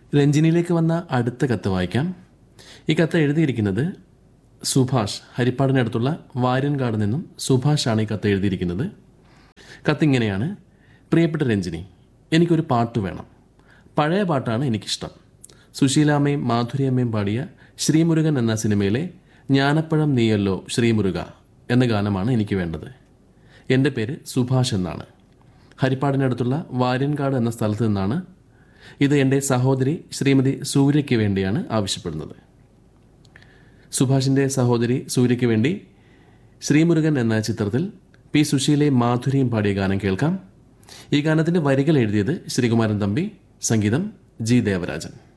രഞ്ജിനിയിലേക്ക് വന്ന അടുത്ത കത്ത് വായിക്കാം ഈ കത്ത് എഴുതിയിരിക്കുന്നത് സുഭാഷ് ഹരിപ്പാടിനടുത്തുള്ള വാര്യൻകാട് നിന്നും സുഭാഷാണ് ഈ കത്ത് എഴുതിയിരിക്കുന്നത് കത്തിങ്ങനെയാണ് പ്രിയപ്പെട്ട രഞ്ജിനി എനിക്കൊരു പാട്ട് വേണം പഴയ പാട്ടാണ് എനിക്കിഷ്ടം സുശീലാമ്മയും മാധുര്യമ്മയും പാടിയ ശ്രീമുരുകൻ എന്ന സിനിമയിലെ ജ്ഞാനപ്പഴം നീയല്ലോ ശ്രീമുരുക എന്ന ഗാനമാണ് എനിക്ക് വേണ്ടത് എൻ്റെ പേര് സുഭാഷ് എന്നാണ് ഹരിപ്പാടിനടുത്തുള്ള വാര്യൻകാട് എന്ന സ്ഥലത്ത് നിന്നാണ് ഇത് എൻ്റെ സഹോദരി ശ്രീമതി സൂര്യയ്ക്ക് വേണ്ടിയാണ് ആവശ്യപ്പെടുന്നത് സുഭാഷിൻ്റെ സഹോദരി സൂര്യയ്ക്ക് വേണ്ടി ശ്രീമുരുകൻ എന്ന ചിത്രത്തിൽ പി സുശീലയും മാധുരിയും പാടിയ ഗാനം കേൾക്കാം ഈ ഗാനത്തിന്റെ വരികൾ എഴുതിയത് ശ്രീകുമാരൻ തമ്പി സംഗീതം ജി ദേവരാജൻ